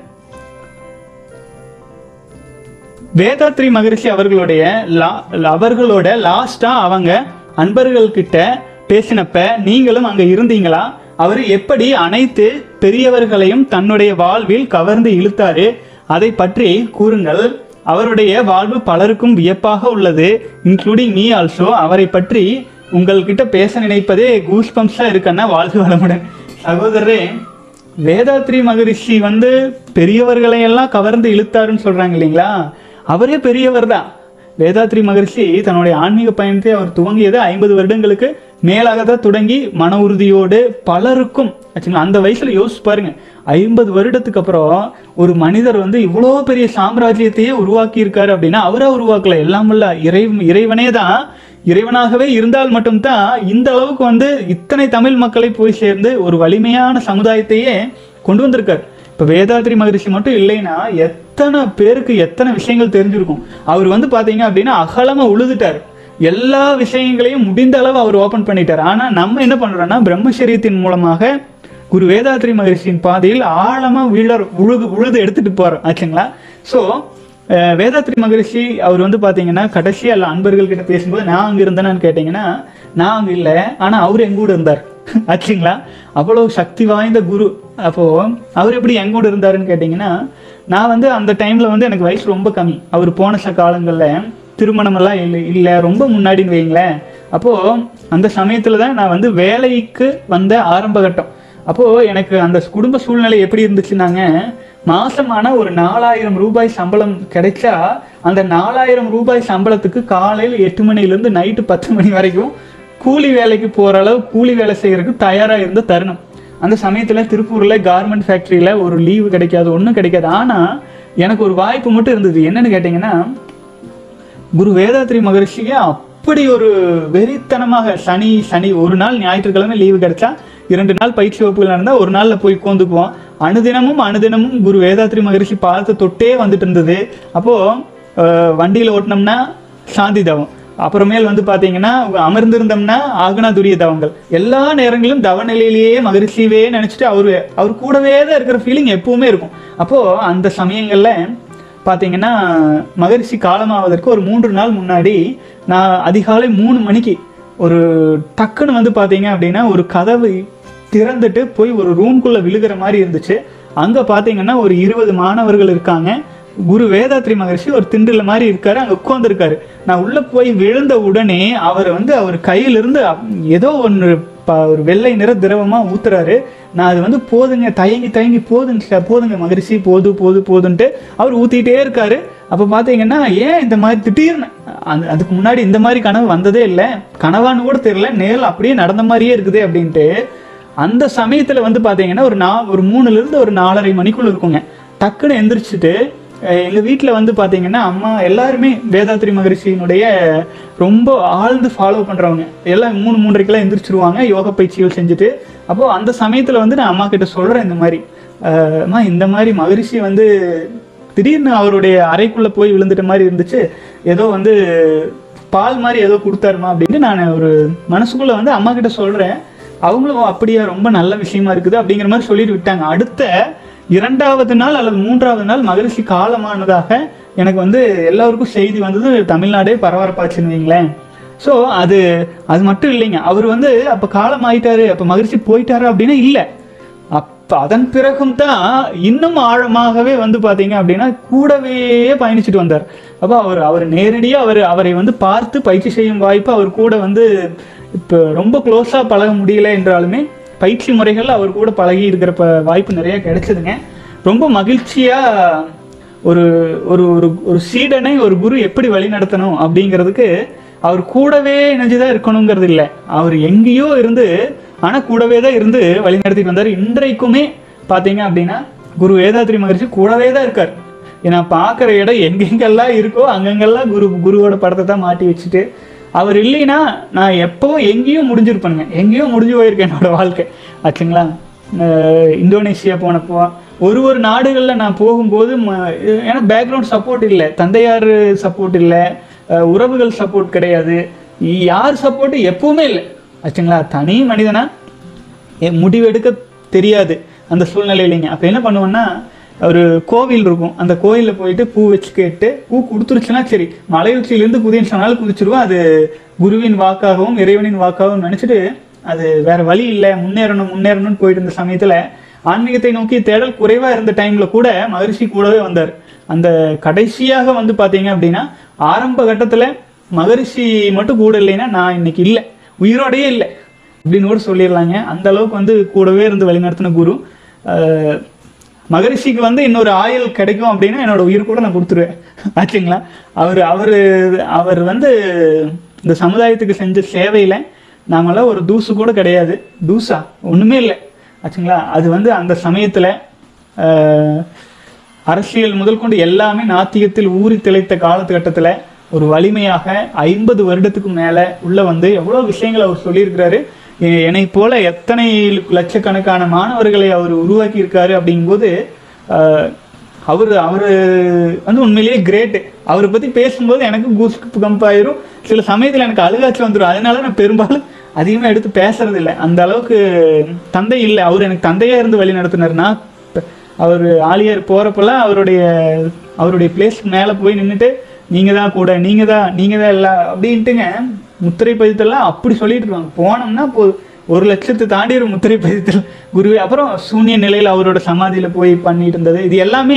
வேதாத்ரி மகரிஷி அவர்களுடைய லா அவர்களோட லாஸ்டா அவங்க அன்பர்கள் கிட்ட பேசினப்ப நீங்களும் அங்க இருந்தீங்களா அவர் எப்படி அனைத்து பெரியவர்களையும் தன்னுடைய வாழ்வில் கவர்ந்து இழுத்தாரு அதை பற்றி கூறுங்கள் அவருடைய வாழ்வு பலருக்கும் வியப்பாக உள்ளது இன்க்ளூடிங் மீ ஆல்சோ அவரை பற்றி உங்கள்கிட்ட பேச நினைப்பதே கூஸ் பம்ப்ஸாக இருக்கன்னா வாழ்க வளமுடன் சகோதரரே வேதாத்ரி மகரிஷி வந்து பெரியவர்களை எல்லாம் கவர்ந்து இழுத்தாருன்னு சொல்றாங்க இல்லைங்களா அவரே பெரியவர் தான் வேதாத்ரி மகரிஷி தன்னுடைய ஆன்மீக பயணத்தை அவர் துவங்கியது ஐம்பது வருடங்களுக்கு மேலாக தான் தொடங்கி மன உறுதியோடு பலருக்கும் ஆச்சுங்களா அந்த வயசுல யோசிச்சு பாருங்க ஐம்பது வருடத்துக்கு அப்புறம் ஒரு மனிதர் வந்து இவ்வளோ பெரிய சாம்ராஜ்யத்தையே உருவாக்கி இருக்காரு அப்படின்னா அவரா உருவாக்கல எல்லாம் வல்ல இறை இறைவனே தான் இறைவனாகவே இருந்தால் மட்டும்தான் இந்த அளவுக்கு வந்து இத்தனை தமிழ் மக்களை போய் சேர்ந்து ஒரு வலிமையான சமுதாயத்தையே கொண்டு வந்திருக்காரு இப்போ வேதாத்ரி மகரிஷி மட்டும் இல்லைன்னா எத்தனை பேருக்கு எத்தனை விஷயங்கள் தெரிஞ்சிருக்கும் அவர் வந்து பார்த்தீங்க அப்படின்னா அகலமாக உழுதுட்டார் எல்லா விஷயங்களையும் முடிந்த அளவு அவர் ஓப்பன் பண்ணிட்டார் ஆனால் நம்ம என்ன பண்ணுறோம்னா பிரம்மச்சரியத்தின் மூலமாக குரு வேதாத்ரி மகரிஷியின் பாதையில் ஆழமாக விழர் உழுது உழுது எடுத்துட்டு போகிறோம் ஆச்சுங்களா ஸோ வேதாத்ரி மகரிஷி அவர் வந்து பார்த்தீங்கன்னா கடைசி அல்ல அன்பர்கள் கிட்ட பேசும்போது நான் அங்கே இருந்தேனான்னு கேட்டிங்கன்னா நான் அங்கே இல்லை ஆனால் அவர் எங்க கூட இருந்தார் ஆச்சுங்களா அவ்வளோ சக்தி வாய்ந்த குரு அப்போ அவர் எப்படி எங்க கூட இருந்தாருன்னு கேட்டிங்கன்னா நான் வந்து அந்த டைம்ல வந்து எனக்கு வயசு ரொம்ப கம்மி அவர் போன ச காலங்களில் திருமணமெல்லாம் இல்லை இல்லை ரொம்ப முன்னாடின்னு வைங்களேன் அப்போ அந்த சமயத்துல தான் நான் வந்து வேலைக்கு வந்த ஆரம்ப கட்டம் அப்போ எனக்கு அந்த குடும்ப சூழ்நிலை எப்படி இருந்துச்சுன்னாங்க மாசமான ஒரு நாலாயிரம் ரூபாய் சம்பளம் கிடைச்சா அந்த நாலாயிரம் ரூபாய் சம்பளத்துக்கு காலையில் எட்டு மணிலேருந்து நைட்டு பத்து மணி வரைக்கும் கூலி வேலைக்கு போற அளவு கூலி வேலை செய்யறதுக்கு தயாரா இருந்த தருணம் அந்த சமயத்துல திருப்பூர்ல கார்மெண்ட் ஃபேக்டரியில ஒரு லீவு கிடைக்காது ஒன்றும் கிடைக்காது ஆனா எனக்கு ஒரு வாய்ப்பு மட்டும் இருந்தது என்னன்னு கேட்டிங்கன்னா குரு வேதாத்ரி மகரிஷிக்கு அப்படி ஒரு வெறித்தனமாக சனி சனி ஒரு நாள் ஞாயிற்றுக்கிழமை லீவு கிடைச்சா இரண்டு நாள் பயிற்சி வகுப்புகள் நடந்தால் ஒரு நாளில் போய் உட்காந்துக்குவோம் அனுதினமும் அனுதினமும் குரு வேதாத்ரி மகரிஷி பாதத்தை தொட்டே வந்துட்டு இருந்தது அப்போது வண்டியில் ஓட்டினோம்னா சாந்தி தவம் அப்புறமேல் வந்து பார்த்தீங்கன்னா அமர்ந்திருந்தோம்னா ஆகனாதுரிய தவங்கள் எல்லா நேரங்களிலும் தவநிலையிலேயே மகரிஷியவே நினச்சிட்டு அவர் அவர் கூடவே தான் இருக்கிற ஃபீலிங் எப்பவுமே இருக்கும் அப்போது அந்த சமயங்களில் பார்த்தீங்கன்னா மகரிஷி காலமாவதற்கு ஒரு மூன்று நாள் முன்னாடி நான் அதிகாலை மூணு மணிக்கு ஒரு டக்குன்னு வந்து பார்த்தீங்க அப்படின்னா ஒரு கதவு திறந்துட்டு போய் ஒரு ரூம்குள்ளே விழுகிற மாதிரி இருந்துச்சு அங்கே பார்த்தீங்கன்னா ஒரு இருபது மாணவர்கள் இருக்காங்க குரு வேதாத்ரி மகரிஷி ஒரு திண்டுல மாதிரி இருக்காரு அங்கே உட்காந்துருக்காரு நான் உள்ளே போய் விழுந்த உடனே அவர் வந்து அவர் கையிலிருந்து அப்- ஏதோ ஒன்று ப ஒரு வெள்ளை நிற திரவமாக ஊத்துறாரு நான் அது வந்து போதுங்க தயங்கி தயங்கி போதுங்க சார் போதுங்க மகரிஷி போது போது போதுன்ட்டு அவர் ஊற்றிக்கிட்டே இருக்காரு அப்போ பார்த்தீங்கன்னா ஏன் இந்த மாதிரி திடீர்னு அந்த அதுக்கு முன்னாடி இந்த மாதிரி கனவு வந்ததே இல்லை கனவான்னு கூட தெரியல நேரில் அப்படியே நடந்த மாதிரியே இருக்குது அப்படின்ட்டு அந்த சமயத்தில் வந்து பார்த்தீங்கன்னா ஒரு நா ஒரு மூணுலேருந்து ஒரு நாலரை மணிக்குள்ள இருக்குங்க டக்குன்னு எந்திரிச்சிட்டு அஹ், எங்க வீட்டில் வந்து பார்த்தீங்கன்னா அம்மா எல்லாருமே வேதாத்ரி மகரிஷியினுடைய ரொம்ப ஆழ்ந்து ஃபாலோ பண்றவங்க எல்லாம் மூணு மூன்றரைக்கெல்லாம் எந்திரிச்சிருவாங்க யோக பயிற்சிகள் செஞ்சுட்டு அப்போ அந்த சமயத்தில் வந்து நான் அம்மா கிட்ட சொல்கிறேன் இந்த மாதிரி அஹ், அம்மா இந்த மாதிரி மகரிஷி வந்து திடீர்னு அவருடைய அறைக்குள்ள போய் விழுந்துட்ட மாதிரி இருந்துச்சு ஏதோ வந்து பால் மாதிரி ஏதோ கொடுத்தாருமா அப்படின்ட்டு நான் ஒரு மனசுக்குள்ள வந்து அம்மா கிட்ட சொல்றேன் அவங்களும் அப்படியா ரொம்ப நல்ல விஷயமா இருக்குது அப்படிங்கிற மாதிரி சொல்லிட்டு விட்டாங்க அடுத்த இரண்டாவது நாள் அல்லது மூன்றாவது நாள் மகரிஷி காலமானதாக எனக்கு வந்து எல்லாருக்கும் செய்தி வந்தது தமிழ்நாடே பரபரப்பாச்சுன்னு வைங்களேன் ஸோ அது அது மட்டும் இல்லைங்க அவர் வந்து அப்போ காலம் ஆயிட்டாரு அப்போ மகிழ்ச்சி போயிட்டாரு அப்படின்னா இல்லை அப்போ அதன் பிறகும் தான் இன்னும் ஆழமாகவே வந்து பார்த்தீங்க அப்படின்னா கூடவே பயணிச்சுட்டு வந்தார் அப்போ அவர் அவர் நேரடியாக அவர் அவரை வந்து பார்த்து பயிற்சி செய்யும் வாய்ப்பு அவர் கூட வந்து இப்போ ரொம்ப க்ளோஸாக பழக முடியல என்றாலுமே பயிற்சி முறைகள் அவர் கூட பழகி இருக்கிற ப வாய்ப்பு நிறைய கிடைச்சதுங்க ரொம்ப மகிழ்ச்சியாக ஒரு ஒரு ஒரு ஒரு சீடனை ஒரு குரு எப்படி வழி நடத்தணும் அப்படிங்கிறதுக்கு அவர் கூடவே இணைஞ்சுதான் இருக்கணுங்கிறது இல்லை அவர் எங்கேயோ இருந்து ஆனால் கூடவே தான் இருந்து வழி நடத்திட்டு வந்தார் இன்றைக்குமே பார்த்தீங்க அப்படின்னா குரு வேதாத்ரி மகரிஷி கூடவே தான் இருக்கார் ஏன்னா பார்க்குற இடம் எங்கெங்கெல்லாம் இருக்கோ அங்கங்கெல்லாம் குரு குருவோட படத்தை தான் மாட்டி வச்சுட்டு அவர் இல்லைன்னா நான் எப்பவும் எங்கேயும் முடிஞ்சிருப்பேனுங்க எங்கேயோ முடிஞ்சு போயிருக்கேன் என்னோட வாழ்க்கை ஆச்சுங்களா அஹ் இந்தோனேஷியா போனப்போ ஒரு ஒரு நாடுகளில் நான் போகும்போது ம- ஏன்னா பேக்ரவுண்ட் சப்போர்ட் இல்லை தந்தையார் சப்போர்ட் இல்லை அஹ் உறவுகள் சப்போர்ட் கிடையாது யார் சப்போர்ட் எப்பவுமே இல்லை ஆச்சுங்களா தனி மனிதனா எ- முடிவெடுக்க தெரியாது அந்த சூழ்நிலையிலைங்க அப்போ என்ன பண்ணுவேன்னா ஒரு கோவில் இருக்கும் அந்த கோயிலில் போயிட்டு பூ வச்சு கேட்டு பூ கொடுத்துருச்சுன்னா சரி மலை உச்சியிலேருந்து குதின்னு சொன்னாலும் குதிச்சிருவோம் அது குருவின் வாக்காகவும் இறைவனின் வாக்காகவும் நினச்சிட்டு அது வேற வழி இல்லை முன்னேறணும் முன்னேறணும்னு போயிட்டு இருந்த சமயத்தில் ஆன்மீகத்தை நோக்கி தேடல் குறைவாக இருந்த டைமில் கூட மகரிஷி கூடவே வந்தார் அந்த கடைசியாக வந்து பார்த்தீங்க அப்படின்னா ஆரம்ப கட்டத்தில் மகரிஷி மட்டும் கூட இல்லைன்னா நான் இன்னைக்கு இல்லை உயிரோடையே இல்லை அப்படின்னு கூட சொல்லிடலாங்க அந்த அளவுக்கு வந்து கூடவே இருந்து வழிநடத்தின குரு அஹ், மகரிஷிக்கு வந்து இன்னொரு ஆயுள் கிடைக்கும் அப்படின்னா என்னோட உயிர் கூட நான் கொடுத்துருவேன் ஆச்சுங்களா அவர் அவர் அவர் வந்து இந்த சமுதாயத்துக்கு செஞ்ச சேவையில் நாமெல்லாம் ஒரு தூசு கூட கிடையாது தூசா ஒன்றுமே இல்லை ஆச்சுங்களா அது வந்து அந்த சமயத்தில் அரசியல் முதல் கொண்டு எல்லாமே நாத்திகத்தில் ஊறி திளைத்த காலகட்டத்தில் ஒரு வலிமையாக ஐம்பது வருடத்துக்கு மேலே உள்ள வந்து எவ்வளோ விஷயங்களை அவர் சொல்லியிருக்கிறாரு எ- என்னை போல எத்தனை லட்சக்கணக்கான மாணவர்களை அவர் உருவாக்கி இருக்காரு அப்படிங்கும்போது ஆஹ், அவர் அவர் வந்து உண்மையிலேயே கிரேட்டு அவரை பற்றி பேசும்போது எனக்கு கூஸ் கம்ப் ஆயிரும் சில சமயத்தில் எனக்கு அழுகாச்சி வந்துடும் அதனால நான் பெரும்பாலும் அதிகமாக எடுத்து பேசுறது இல்லை அந்த அளவுக்கு தந்தை இல்லை அவர் எனக்கு தந்தையாக இருந்து வழி நடத்தினார்னா அவர் ஆலியார் போகிறப்பெல்லாம் அவருடைய அவருடைய பிளேஸ் மேலே போய் நின்றுட்டு நீங்கள் தான் கூட நீங்கள் தான் நீங்கள் தான் இல்லை அப்படின்ட்டுங்க முத்திரை பதித்தெல்லாம் அப்படி சொல்லிட்டு இருக்காங்க போனோம்னா போ ஒரு லட்சத்தை தாண்டி ஒரு முத்திரை பதித்தல் குருவே அப்புறம் சூன்ய நிலையில் அவரோட சமாதியில் போய் பண்ணிட்டு இருந்தது இது எல்லாமே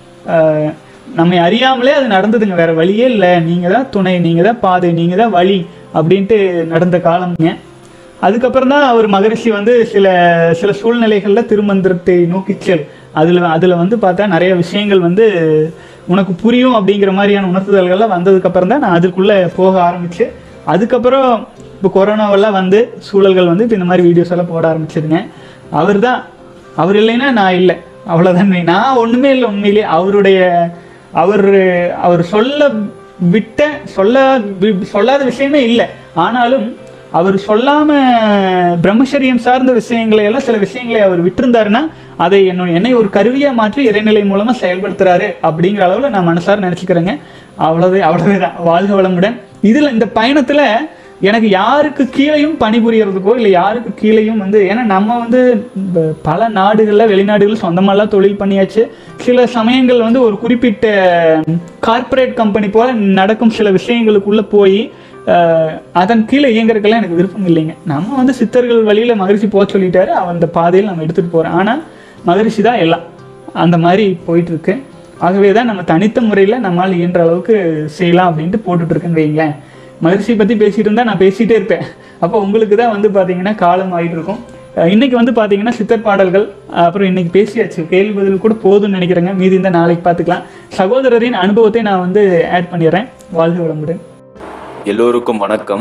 ஆஹ், நம்மை அறியாமலே அது நடந்ததுங்க வேற வழியே இல்லை நீங்கள் தான் துணை நீங்கள் தான் பாதை நீங்கள் தான் வழி அப்படின்ட்டு நடந்த காலம்ங்க அதுக்கப்புறம் தான் அவர் மகரிஷி வந்து சில சில சூழ்நிலைகளில் திருமந்திரத்தை நோக்கி செல் அதில் அதில் வந்து பார்த்தா நிறைய விஷயங்கள் வந்து உனக்கு புரியும் அப்படிங்கிற மாதிரியான உணர்த்துதல்கள்லாம் வந்ததுக்கப்புறம் தான் நான் அதுக்குள்ளே போக ஆரம்பிச்சு அதுக்கப்புறம் இப்போ கொரோனாவெல்லாம் வந்து சூழல்கள் வந்து இப்போ இந்த மாதிரி வீடியோஸ் எல்லாம் போட ஆரம்பிச்சதுங்க அவர் தான் அவர் இல்லைன்னா நான் இல்லை அவ்வளோதான் நான் ஒன்றுமே இல்லை உண்மையிலேயே அவருடைய அவர் அவர் சொல்ல விட்ட சொல்ல வி- சொல்லாத விஷயமே இல்லை ஆனாலும் அவர் சொல்லாம பிரம்மச்சரியம் சார்ந்த விஷயங்களை எல்லாம் சில விஷயங்களை அவர் விட்டிருந்தாருன்னா அதை என்னோட என்னை ஒரு கருவியா மாற்றி இறைநிலை மூலமா செயல்படுத்துறாரு அப்படிங்கிற அளவுல நான் மனசார நினைச்சுக்கிறேங்க அவ்வளவு அவ்வளவே தான் வாழ்க வளமுடன் இதுல இந்த பயணத்துல எனக்கு யாருக்கு கீழேயும் பணிபுரியறதுக்கோ இல்லை யாருக்கு கீழேயும் வந்து ஏன்னா நம்ம வந்து ப- பல நாடுகளில் வெளிநாடுகளில் சொந்தமாலாம் தொழில் பண்ணியாச்சு சில சமயங்கள் வந்து ஒரு குறிப்பிட்ட கார்ப்பரேட் கம்பெனி போல நடக்கும் சில விஷயங்களுக்குள்ள போய் அஹ், அதன் கீழே இயங்குறதுக்கெல்லாம் எனக்கு விருப்பம் இல்லைங்க நம்ம வந்து சித்தர்கள் வழியில மகரிஷி போக சொல்லிட்டாரு அவன் அந்த பாதையில் நம்ம எடுத்துட்டு போறோம் ஆனா மகரிஷி தான் எல்லாம் அந்த மாதிரி போயிட்டு இருக்கு ஆகவே தான் நம்ம தனித்த முறையில் நம்மால் இயன்ற அளவுக்கு செய்யலாம் அப்படின்ட்டு போட்டுட்டு இருக்கேன்னு வைங்களேன் மகிழ்ச்சி பற்றி பேசிட்டு இருந்தா நான் பேசிட்டே இருப்பேன் அப்போ உங்களுக்கு தான் வந்து பார்த்தீங்கன்னா காலம் ஆகிட்டு இருக்கும் அஹ் இன்னைக்கு வந்து பார்த்தீங்கன்னா சித்தர் பாடல்கள் அஹ் அப்புறம் இன்னைக்கு பேசியாச்சு கேள்வி பதில் கூட போதும்னு நினைக்கிறேங்க மீதி இந்த நாளைக்கு பார்த்துக்கலாம் சகோதரரின் அனுபவத்தை நான் வந்து ஆட் பண்ணிடுறேன் வாழ்க வளமுடன் எல்லோருக்கும் வணக்கம்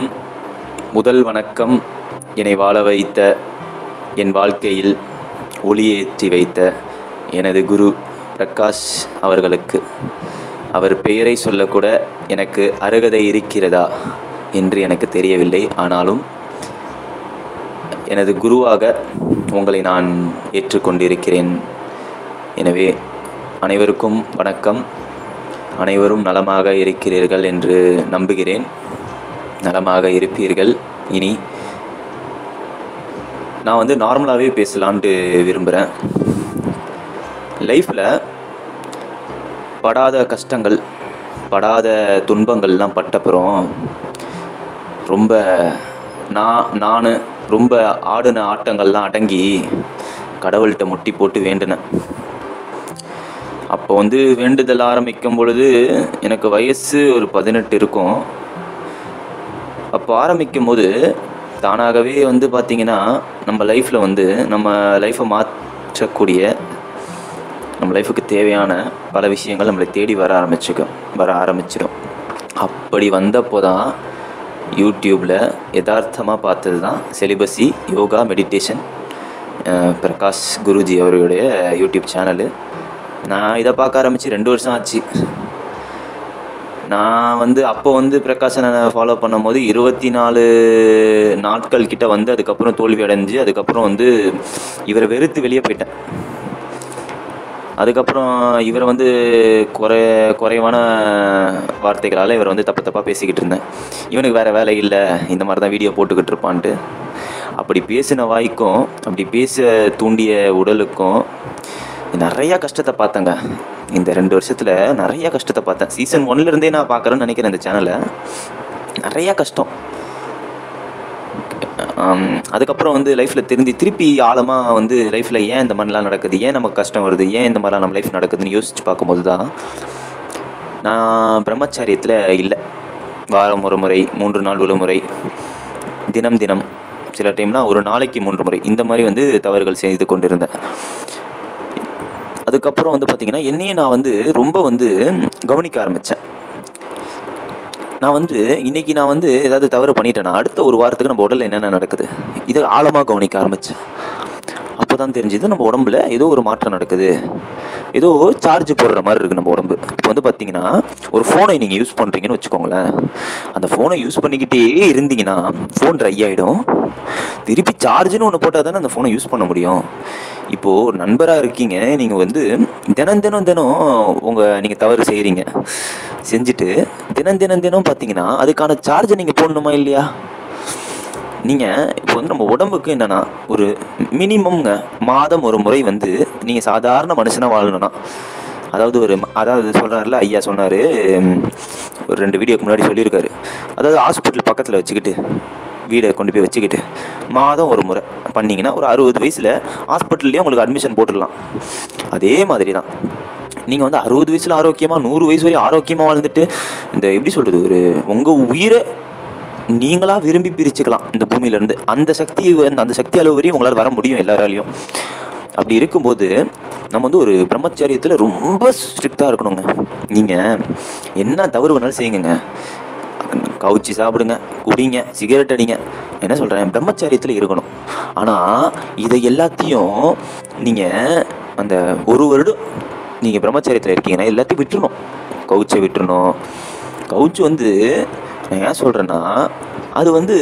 முதல் வணக்கம் என்னை வாழ வைத்த என் வாழ்க்கையில் ஒளியேற்றி வைத்த எனது குரு பிரகாஷ் அவர்களுக்கு அவர் பெயரை சொல்லக்கூட எனக்கு அருகதை இருக்கிறதா என்று எனக்கு தெரியவில்லை ஆனாலும் எனது குருவாக உங்களை நான் ஏற்றுக்கொண்டிருக்கிறேன் எனவே அனைவருக்கும் வணக்கம் அனைவரும் நலமாக இருக்கிறீர்கள் என்று நம்புகிறேன் நலமாக இருப்பீர்கள் இனி நான் வந்து நார்மலாகவே பேசலான்ட்டு விரும்புகிறேன் லைஃப்பில் படாத கஷ்டங்கள் படாத துன்பங்கள்லாம் பட்டப்புறம் ரொம்ப நான் நான் ரொம்ப ஆடின ஆட்டங்கள்லாம் அடங்கி கடவுள்கிட்ட முட்டி போட்டு வேண்டினேன் அப்போ வந்து வேண்டுதல் ஆரம்பிக்கும் பொழுது எனக்கு வயசு ஒரு பதினெட்டு இருக்கும் அப்போ ஆரம்பிக்கும் போது தானாகவே வந்து பார்த்திங்கன்னா நம்ம லைஃப்பில் வந்து நம்ம லைஃப்பை மாற்றக்கூடிய நம்ம லைஃபுக்கு தேவையான பல விஷயங்கள் நம்மளை தேடி வர ஆரம்பிச்சுக்கும் வர ஆரம்பிச்சிடும் அப்படி வந்தப்போ தான் யூடியூப்பில் யதார்த்தமாக பார்த்தது தான் செலிபஸி யோகா மெடிடேஷன் பிரகாஷ் குருஜி அவருடைய யூடியூப் சேனலு நான் இதை பார்க்க ஆரம்பித்து ரெண்டு வருஷம் ஆச்சு நான் வந்து அப்போ வந்து பிரகாஷனை ஃபாலோ பண்ணும்போது இருபத்தி நாலு நாட்கள் கிட்ட வந்து அதுக்கப்புறம் தோல்வி அடைஞ்சு அதுக்கப்புறம் வந்து இவரை வெறுத்து வெளியே போயிட்டேன் அதுக்கப்புறம் இவரை வந்து குறை குறைவான வார்த்தைகளால் இவர் வந்து தப்பு தப்பாக பேசிக்கிட்டு இருந்தேன் இவனுக்கு வேறு வேலை இல்லை இந்த மாதிரி தான் வீடியோ போட்டுக்கிட்டு இருப்பான்ட்டு அப்படி பேசின வாய்க்கும் அப்படி பேச தூண்டிய உடலுக்கும் நிறைய கஷ்டத்தை பார்த்தேங்க இந்த ரெண்டு வருஷத்தில் நிறைய கஷ்டத்தை பார்த்தேன் சீசன் ஒன்லேருந்தே நான் பார்க்குறேன்னு நினைக்கிறேன் இந்த சேனலை நிறைய கஷ்டம் ஆம், அதுக்கப்புறம் வந்து லைஃப்பில் திருந்தி திருப்பி ஆழமாக வந்து லைஃப்பில் ஏன் இந்த மாதிரிலாம் நடக்குது ஏன் நமக்கு கஷ்டம் வருது ஏன் இந்த மாதிரிலாம் நம்ம லைஃப் நடக்குதுன்னு யோசிச்சு பார்க்கும்போது தான் நான் பிரம்மச்சாரியத்தில் இல்லை வாரம் ஒரு முறை மூன்று நாள் ஒரு முறை தினம் தினம் சில டைம்லாம் ஒரு நாளைக்கு மூன்று முறை இந்த மாதிரி வந்து தவறுகள் செய்து கொண்டிருந்தேன் அதுக்கப்புறம் வந்து பார்த்திங்கன்னா என்னையே நான் வந்து ரொம்ப வந்து கவனிக்க ஆரம்பித்தேன் நான் வந்து இன்னைக்கு நான் வந்து ஏதாவது தவறு பண்ணிட்டேன்னா அடுத்த ஒரு வாரத்துக்கு நம்ம உடல்ல என்னென்ன நடக்குது இதை ஆழமாக கவனிக்க ஆரம்பித்தேன் அப்போ தான் தெரிஞ்சுது நம்ம உடம்புல ஏதோ ஒரு மாற்றம் நடக்குது ஏதோ சார்ஜ் போடுற மாதிரி இருக்குது நம்ம உடம்பு இப்போ வந்து பார்த்தீங்கன்னா ஒரு ஃபோனை நீங்கள் யூஸ் பண்ணுறீங்கன்னு வச்சுக்கோங்களேன் அந்த ஃபோனை யூஸ் பண்ணிக்கிட்டே இருந்தீங்கன்னா ஃபோன் ட்ரை ஆகிடும் திருப்பி சார்ஜ்னு ஒன்று போட்டால் தானே அந்த ஃபோனை யூஸ் பண்ண முடியும் இப்போது ஒரு நண்பராக இருக்கீங்க நீங்கள் வந்து தினம் தினம் தினம் உங்கள் நீங்கள் தவறு செய்கிறீங்க செஞ்சுட்டு தினம் தினம் தினம் பார்த்தீங்கன்னா அதுக்கான சார்ஜை நீங்கள் போடணுமா இல்லையா நீங்கள் இப்போ வந்து நம்ம உடம்புக்கு என்னென்னா ஒரு மினிமம்ங்க மாதம் ஒரு முறை வந்து நீங்கள் சாதாரண மனுஷனாக வாழணும்னா அதாவது ஒரு அதாவது சொல்கிறாருல ஐயா சொன்னார் ஒரு ரெண்டு வீடியோக்கு முன்னாடி சொல்லியிருக்காரு அதாவது ஹாஸ்பிட்டல் பக்கத்தில் வச்சுக்கிட்டு வீடை கொண்டு போய் வச்சுக்கிட்டு மாதம் ஒரு முறை பண்ணிங்கன்னா ஒரு அறுபது வயசில் ஹாஸ்பிட்டல்லையும் உங்களுக்கு அட்மிஷன் போட்டுடலாம் அதே மாதிரி தான் நீங்கள் வந்து அறுபது வயசில் ஆரோக்கியமாக நூறு வயசு வரையும் ஆரோக்கியமாக வாழ்ந்துட்டு இந்த எப்படி சொல்கிறது ஒரு உங்கள் உயிரை நீங்களா விரும்பி பிரிச்சுக்கலாம் இந்த பூமியிலேருந்து அந்த சக்தி வந்து- அந்த சக்தி அளவு வரையும் உங்களால் வர முடியும் எல்லாராலையும் அப்படி இருக்கும்போது நம்ம வந்து ஒரு பிரம்மச்சரியத்தில் ரொம்ப ஸ்ட்ரிக்டாக இருக்கணுங்க நீங்கள் என்ன தவறு வேணாலும் செய்யுங்க கவுச்சி சாப்பிடுங்க குடிங்க சிகரெட் அடிங்க என்ன சொல்கிறேன் பிரம்மச்சாரியத்தில் இருக்கணும் ஆனால் இதை எல்லாத்தையும் நீங்கள் அந்த ஒரு வருடம் நீங்கள் பிரம்மச்சாரியத்தில் இருக்கீங்கன்னா எல்லாத்தையும் விட்டுறணும் கவுச்சை விட்டுறணும் கவுச்சு வந்து நான் ஏன் சொல்கிறேன்னா அது வந்து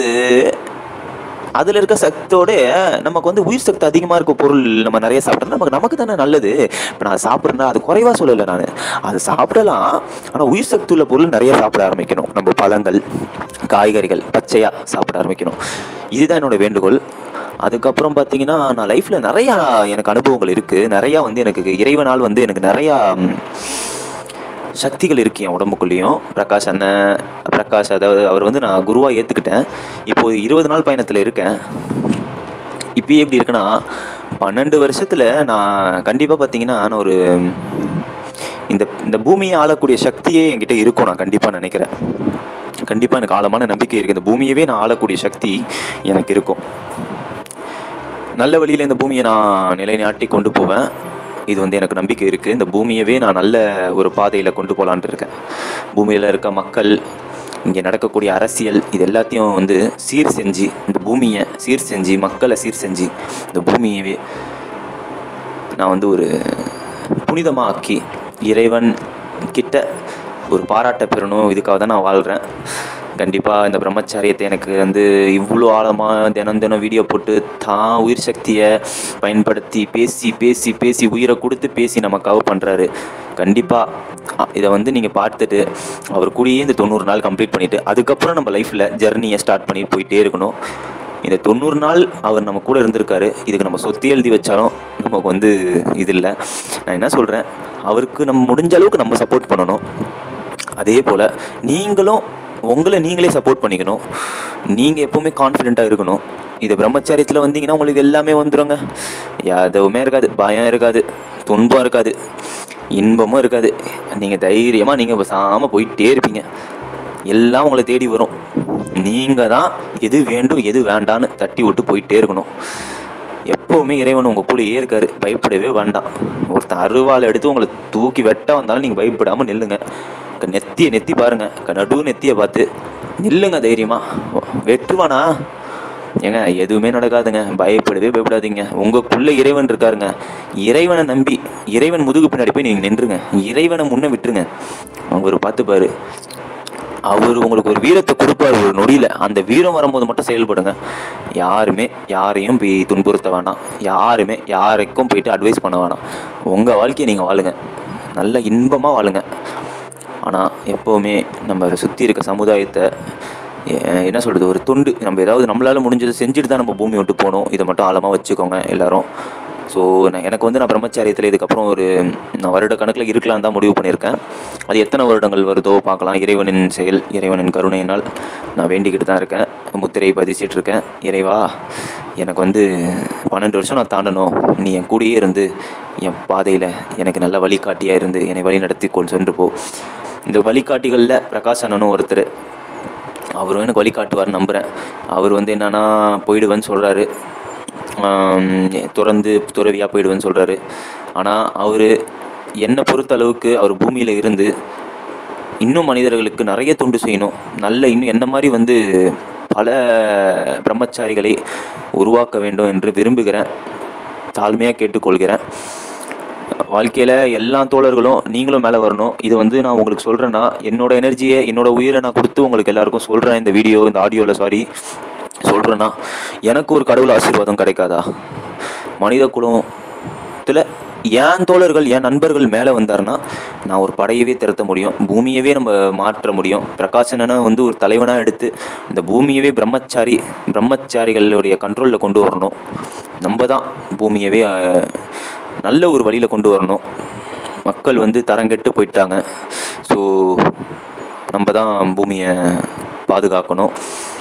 அதில் இருக்க சக்தியோட நமக்கு வந்து உயிர் சக்தி அதிகமாக இருக்க பொருள் நம்ம நிறைய சாப்பிட்டோம்னா நமக்கு நமக்கு தானே நல்லது இப்போ நான் சாப்பிட்றேன்னா அது குறைவாக சொல்லலை நான் அது சாப்பிடலாம் ஆனால் உயிர் சக்தி உள்ள பொருள் நிறைய சாப்பிட ஆரம்பிக்கணும் நம்ம பழங்கள் காய்கறிகள் பச்சையாக சாப்பிட ஆரம்பிக்கணும் இதுதான் என்னோட வேண்டுகோள் அதுக்கப்புறம் பார்த்தீங்கன்னா நான் லைஃப்பில் நிறையா எனக்கு அனுபவங்கள் இருக்குது நிறையா வந்து எனக்கு இறைவனால் வந்து எனக்கு நிறையா ம், சக்திகள் இருக்கு என் உடம்புக்குள்ளேயும் பிரகாஷ் அண்ணன் பிரகாஷ் அதாவது அவர் வந்து நான் குருவாக ஏற்றுக்கிட்டேன் இப்போ இருபது நாள் பயணத்தில் இருக்கேன் இப்போ எப்படி இருக்குன்னா பன்னெண்டு வருஷத்தில் நான் கண்டிப்பாக பார்த்தீங்கன்னா நான் ஒரு இந்த இந்த பூமியை ஆளக்கூடிய சக்தியே என்கிட்ட இருக்கும் நான் கண்டிப்பாக நினைக்கிறேன் கண்டிப்பாக எனக்கு ஆழமான நம்பிக்கை இருக்குது இந்த பூமியவே நான் ஆளக்கூடிய சக்தி எனக்கு இருக்கும் நல்ல வழியில் இந்த பூமியை நான் நிலைநாட்டி கொண்டு போவேன் இது வந்து எனக்கு நம்பிக்கை இருக்குது இந்த பூமியவே நான் நல்ல ஒரு பாதையில் கொண்டு போகலான்ட்டு இருக்கேன் பூமியில் இருக்க மக்கள் இங்கே நடக்கக்கூடிய அரசியல் இது எல்லாத்தையும் வந்து சீர் செஞ்சு இந்த பூமியை சீர் செஞ்சு மக்களை சீர் செஞ்சு இந்த பூமியவே நான் வந்து ஒரு புனிதமாக ஆக்கி இறைவன் கிட்ட ஒரு பாராட்ட பெறணும் இதுக்காக தான் நான் வாழ்கிறேன் கண்டிப்பாக இந்த பிரம்மச்சாரியத்தை எனக்கு வந்து இவ்வளோ ஆழமாக தினம் தினம் வீடியோ போட்டு தான் உயிர் சக்தியை பயன்படுத்தி பேசி பேசி பேசி உயிரை கொடுத்து பேசி நமக்காக பண்ணுறாரு கண்டிப்பாக இதை வந்து நீங்கள் பார்த்துட்டு அவர் கூடயே இந்த தொண்ணூறு நாள் கம்ப்ளீட் பண்ணிவிட்டு அதுக்கப்புறம் நம்ம லைஃப்பில் ஜர்னியை ஸ்டார்ட் பண்ணி போயிட்டே இருக்கணும் இந்த தொண்ணூறு நாள் அவர் நம்ம கூட இருந்திருக்காரு இதுக்கு நம்ம சொத்து எழுதி வச்சாலும் நமக்கு வந்து இது இல்லை நான் என்ன சொல்கிறேன் அவருக்கு நம்ம முடிஞ்ச அளவுக்கு நம்ம சப்போர்ட் பண்ணணும் அதே போல் நீங்களும் உங்களை நீங்களே சப்போர்ட் பண்ணிக்கணும் நீங்கள் எப்போவுமே கான்ஃபிடெண்ட்டாக இருக்கணும் இது பிரம்மச்சாரியத்தில் வந்தீங்கன்னா உங்களுக்கு எல்லாமே வந்துடுங்க எதுவுமே இருக்காது பயம் இருக்காது துன்பம் இருக்காது இன்பமும் இருக்காது நீங்கள் தைரியமாக நீங்கள் பேசாமல் போயிட்டே இருப்பீங்க எல்லாம் உங்களை தேடி வரும் நீங்கள் தான் எது வேண்டும் எது வேண்டான்னு தட்டி விட்டு போயிட்டே இருக்கணும் எப்போவுமே இறைவன் உங்கள் கூடயே இருக்காரு பயப்படவே வேண்டாம் ஒருத்தன் அருவாள் எடுத்து உங்களை தூக்கி வெட்ட வந்தாலும் நீங்கள் பயப்படாமல் நில்லுங்க க- நெத்தியை நெத்தி பாருங்க க- நடு நெத்தியை பார்த்து நில்லுங்க தைரியமா வெட்டுவானா ஏங்க எதுவுமே நடக்காதுங்க பயப்படவே பயப்படாதீங்க உங்களுக்குள்ள இறைவன் இருக்காருங்க இறைவனை நம்பி இறைவன் முதுகு பின்னாடி போய் நீங்கள் நின்றுங்க இறைவனை முன்ன விட்டுருங்க அவர் பார்த்துப்பாரு அவர் உங்களுக்கு ஒரு வீரத்தை கொடுப்பார் ஒரு நொடியில் அந்த வீரம் வரும்போது மட்டும் செயல்படுங்க யாருமே யாரையும் போய் துன்புறுத்த வேணாம் யாருமே யாருக்கும் போயிட்டு அட்வைஸ் பண்ண வேணாம் உங்கள் வாழ்க்கையை நீங்கள் வாழுங்க நல்ல இன்பமாக வாழுங்க ஆனால் எப்போவுமே நம்ம சுற்றி இருக்க சமுதாயத்தை எ- என்ன சொல்கிறது ஒரு தொண்டு நம்ம ஏதாவது நம்மளால் முடிஞ்சதை செஞ்சுட்டு தான் நம்ம பூமி விட்டு போகணும் இதை மட்டும் ஆழமாக வச்சுக்கோங்க எல்லாரும் ஸோ நான் எனக்கு வந்து நான் பிரம்மச்சாரியத்தில் இதுக்கப்புறம் ஒரு நான் வருட கணக்கில் இருக்கலாம் தான் முடிவு பண்ணியிருக்கேன் அது எத்தனை வருடங்கள் வருதோ பார்க்கலாம் இறைவனின் செயல் இறைவனின் கருணையினால் நான் வேண்டிக்கிட்டு தான் இருக்கேன் முத்திரை பதிச்சிட்டு இருக்கேன் இறைவா எனக்கு வந்து பன்னெண்டு வருஷம் நான் தாண்டணும் நீ என் கூடயே இருந்து என் பாதையில் எனக்கு நல்ல வழிகாட்டியாக இருந்து என்னை வழி நடத்தி கொண்டு சென்று போ இந்த வழிகாட்டிகளில் பிரகாஷ் அண்ணனும் ஒருத்தர் அவரும் எனக்கு வழிகாட்டுவார் நம்புகிறேன் அவர் வந்து என்னன்னா போயிடுவேன்னு சொல்கிறாரு துறந்து துறவியாக போயிடுவேன்னு சொல்கிறாரு ஆனால் அவர் என்னை பொறுத்த அளவுக்கு அவர் பூமியில் இருந்து இன்னும் மனிதர்களுக்கு நிறைய தொண்டு செய்யணும் நல்ல இன்னும் என்ன மாதிரி வந்து பல பிரம்மச்சாரிகளை உருவாக்க வேண்டும் என்று விரும்புகிறேன் தாழ்மையாக கேட்டுக்கொள்கிறேன் வாழ்க்கையில் எல்லா தோழர்களும் நீங்களும் மேலே வரணும் இது வந்து நான் உங்களுக்கு சொல்கிறேன்னா என்னோட எனர்ஜியை என்னோட உயிரை நான் கொடுத்து உங்களுக்கு எல்லாருக்கும் சொல்கிறேன் இந்த வீடியோ இந்த ஆடியோவில் சாரி சொல்கிறேன்னா எனக்கு ஒரு கடவுள் ஆசீர்வாதம் கிடைக்காதா மனித குலத்தில் என் தோழர்கள் என் நண்பர்கள் மேலே வந்தாருன்னா நான் ஒரு படையவே திரட்ட முடியும் பூமியவே நம்ம மாற்ற முடியும் பிரகாசனனை வந்து ஒரு தலைவனாக எடுத்து இந்த பூமியவே பிரம்மச்சாரி பிரம்மச்சாரிகளுடைய கண்ட்ரோலில் கொண்டு வரணும் நம்ம தான் பூமியவே அஹ், நல்ல ஒரு வழியில் கொண்டு வரணும் மக்கள் வந்து தரங்கெட்டு போயிட்டாங்க ஸோ நம்ம தான் பூமியை பாதுகாக்கணும்